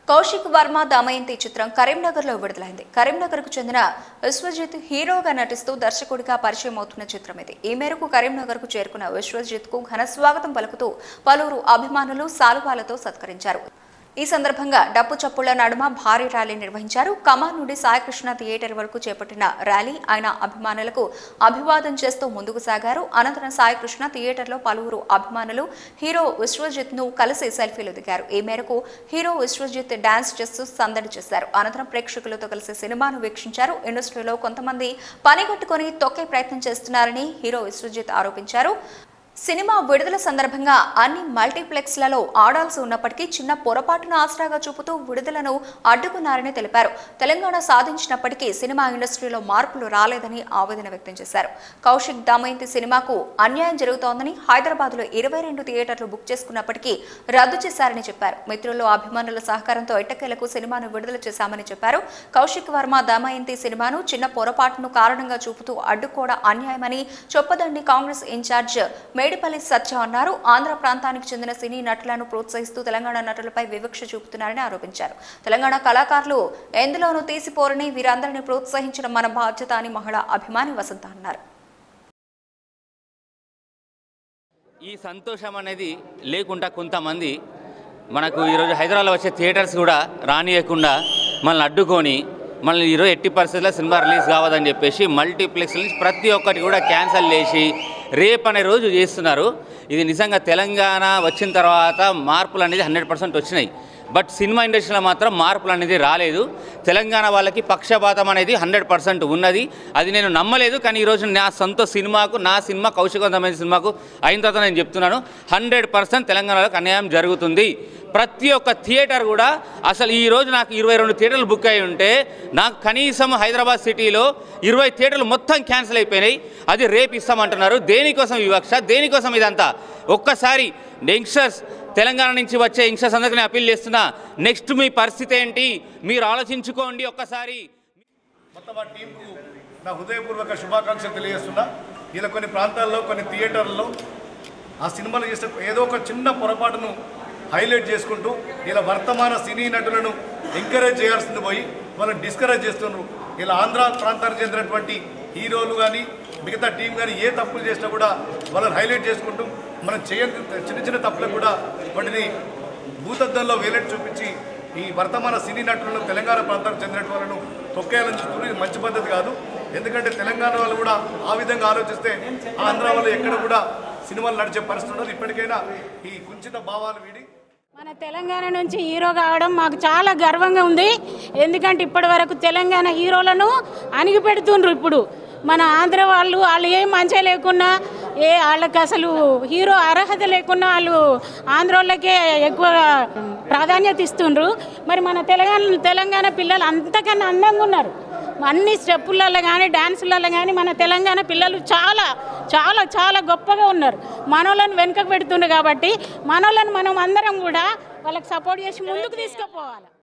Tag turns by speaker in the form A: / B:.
A: కౌశిక్ వర్మ దమయంతి చిత్రం కరీంనగర్ లో విడుదలైంది కరీంనగర్ కు చెందిన విశ్వజిత్ హీరోగా నటిస్తూ దర్శకుడిగా పరిచయం అవుతున్న చిత్రం ఇది ఈ మేరకు కరీంనగర్ కు చేరుకున్న విశ్వజిత్ కు ఘన స్వాగతం పలుకుతూ పలువురు అభిమానులు సాలువాలతో సత్కరించారు ఈ సందర్భంగా డప్పు చప్పుళ్ల నడుమ భారీ ర్యాలీ నిర్వహించారు కమాన్ నుండి సాయికృష్ణ థియేటర్ వరకు చేపట్టిన ర్యాలీ ఆయన అభిమానులకు అభివాదం చేస్తూ ముందుకు సాగారు అనంతరం సాయికృష్ణ థియేటర్లో పలువురు అభిమానులు హీరో విశ్వజిత్ ను కలిసి సెల్ఫీలు దిగారు ఈ మేరకు హీరో విశ్వజిత్ డాన్స్ చేస్తూ సందడి చేశారు అనంతరం ప్రేక్షకులతో కలిసి సినిమాను వీక్షించారు ఇండస్ట్రీలో కొంతమంది పనిగట్టుకొని తొక్కే ప్రయత్నం చేస్తున్నారని హీరో విశ్వజిత్ ఆరోపించారు సినిమా విడుదల సందర్భంగా అన్ని మల్టీప్లెక్స్లలో ఆడాల్సి ఉన్నప్పటికీ చిన్న పొరపాటును ఆసరాగా చూపుతూ విడుదలను అడ్డుకున్నారని తెలిపారు తెలంగాణ సాధించినప్పటికీ సినిమా ఇండస్ట్రీలో మార్పులు రాలేదని ఆవేదన వ్యక్తం చేశారు కౌశిక్ దమయంతి సినిమాకు అన్యాయం జరుగుతోందని హైదరాబాద్లో ఇరవై రెండు థియేటర్లు బుక్ చేసుకున్నప్పటికీ రద్దు చేశారని చెప్పారు మిత్రులు అభిమానుల సహకారంతో ఎట్టకేలకు సినిమాను విడుదల చేశామని చెప్పారు కౌశిక్ వర్మ దమయంతి సినిమాను చిన్న పొరపాటును కారణంగా చూపుతూ అడ్డుకోవడం అన్యాయమని చొప్పదండి కాంగ్రెస్ ఇన్ఛార్జ్ మేడిపల్లి సత్యం అన్నారు ఆంధ్ర ప్రాంతానికి చెందిన సినీ నటులను ప్రోత్సహిస్తూ తెలంగాణ నటులపై వివక్ష చూపుతున్నారని ఆరోపించారు తెలంగాణ కళాకారులు ఎందులోనూ తీసిపోరని వీరందరినీ ప్రోత్సహించడం మన బాధ్యత అని మహిళా అభిమాని వసంత అన్నారు
B: ఈ సంతోషం అనేది లేకుండా కొంతమంది మనకు ఈరోజు హైదరాబాద్లో వచ్చే థియేటర్స్ కూడా రానియకుండా మనల్ని అడ్డుకొని మనల్ని ఈరోజు ఎట్టి పరిస్థితుల్లో సినిమా రిలీజ్ కావద్దని చెప్పేసి మల్టీప్లెక్స్ నుంచి ప్రతి ఒక్కటి కూడా క్యాన్సిల్ చేసి రేపు అనే రోజు చేస్తున్నారు ఇది నిజంగా తెలంగాణ వచ్చిన తర్వాత మార్పులు అనేది హండ్రెడ్ పర్సెంట్ వచ్చినాయి బట్ సినిమా ఇండస్ట్రీలో మాత్రం మార్పులు అనేది రాలేదు తెలంగాణ వాళ్ళకి పక్షపాతం అనేది హండ్రెడ్ పర్సెంట్ ఉన్నది అది నేను నమ్మలేదు కానీ ఈరోజు నా సొంత సినిమాకు నా సినిమా కౌశికవంతమైన సినిమాకు అయిన తర్వాత నేను చెప్తున్నాను హండ్రెడ్ పర్సెంట్ తెలంగాణలో అన్యాయం జరుగుతుంది ప్రతి ఒక్క థియేటర్ కూడా అసలు ఈ రోజు నాకు ఇరవై రెండు థియేటర్లు బుక్ అయి ఉంటే నాకు కనీసం హైదరాబాద్ సిటీలో ఇరవై థియేటర్లు మొత్తం క్యాన్సిల్ అయిపోయినాయి అది రేపు ఇస్తామంటున్నారు దేనికోసం వివక్ష దేనికోసం ఇదంతా ఒక్కసారి యంగ్స్టర్స్ తెలంగాణ నుంచి వచ్చే యంగ్స్టర్స్ అందరికీ నేను అప్పీల్ చేస్తున్నా నెక్స్ట్ మీ పరిస్థితి ఏంటి మీరు ఆలోచించుకోండి ఒక్కసారి
C: మొత్తం ఆ టీంకు నా హృదయపూర్వక శుభాకాంక్షలు తెలియజేస్తున్నా ఇలా కొన్ని ప్రాంతాల్లో కొన్ని థియేటర్లలో ఆ సినిమాలు చేసే ఏదో ఒక చిన్న పొరపాటును హైలైట్ చేసుకుంటూ ఇలా వర్తమాన సినీ నటులను ఎంకరేజ్ చేయాల్సింది పోయి వాళ్ళని డిస్కరేజ్ చేస్తున్నారు ఇలా ఆంధ్ర ప్రాంతానికి చెందినటువంటి హీరోలు కానీ మిగతా టీం కానీ ఏ తప్పులు చేసినా కూడా వాళ్ళని హైలైట్ చేసుకుంటూ మనం చేయని చిన్న చిన్న తప్పులకు కూడా వాటిని భూతద్దంలో వేలెట్ చూపించి ఈ వర్తమాన సినీ నటులను తెలంగాణ ప్రాంతానికి చెందిన వాళ్ళను తొక్కేయాలని చూస్తున్నారు ఇది మంచి పద్ధతి కాదు ఎందుకంటే తెలంగాణ వాళ్ళు కూడా ఆ విధంగా ఆలోచిస్తే ఆంధ్ర వాళ్ళు ఎక్కడ కూడా సినిమాలు నడిచే పరిస్థితి ఉండదు ఇప్పటికైనా ఈ కుంచిత భావాలు వీడి
D: మన తెలంగాణ నుంచి హీరో కావడం మాకు చాలా గర్వంగా ఉంది ఎందుకంటే ఇప్పటి వరకు తెలంగాణ హీరోలను అణిగిపెడుతుండ్రు ఇప్పుడు మన ఆంధ్ర వాళ్ళు వాళ్ళు ఏం మంచిగా లేకున్నా ఏ వాళ్ళకి అసలు హీరో అర్హత లేకున్నా వాళ్ళు ఆంధ్ర వాళ్ళకే ఎక్కువ ప్రాధాన్యత ఇస్తుండ్రు మరి మన తెలంగాణ తెలంగాణ పిల్లలు అంతకన్నా అందంగా ఉన్నారు అన్ని స్టెప్పులలో కానీ డ్యాన్సులలో కానీ మన తెలంగాణ పిల్లలు చాలా చాలా చాలా గొప్పగా ఉన్నారు మనోళ్ళని వెనుకకు పెడుతుండ్రు కాబట్టి మనోళ్ళని మనం అందరం కూడా వాళ్ళకి సపోర్ట్ చేసి ముందుకు తీసుకుపోవాలి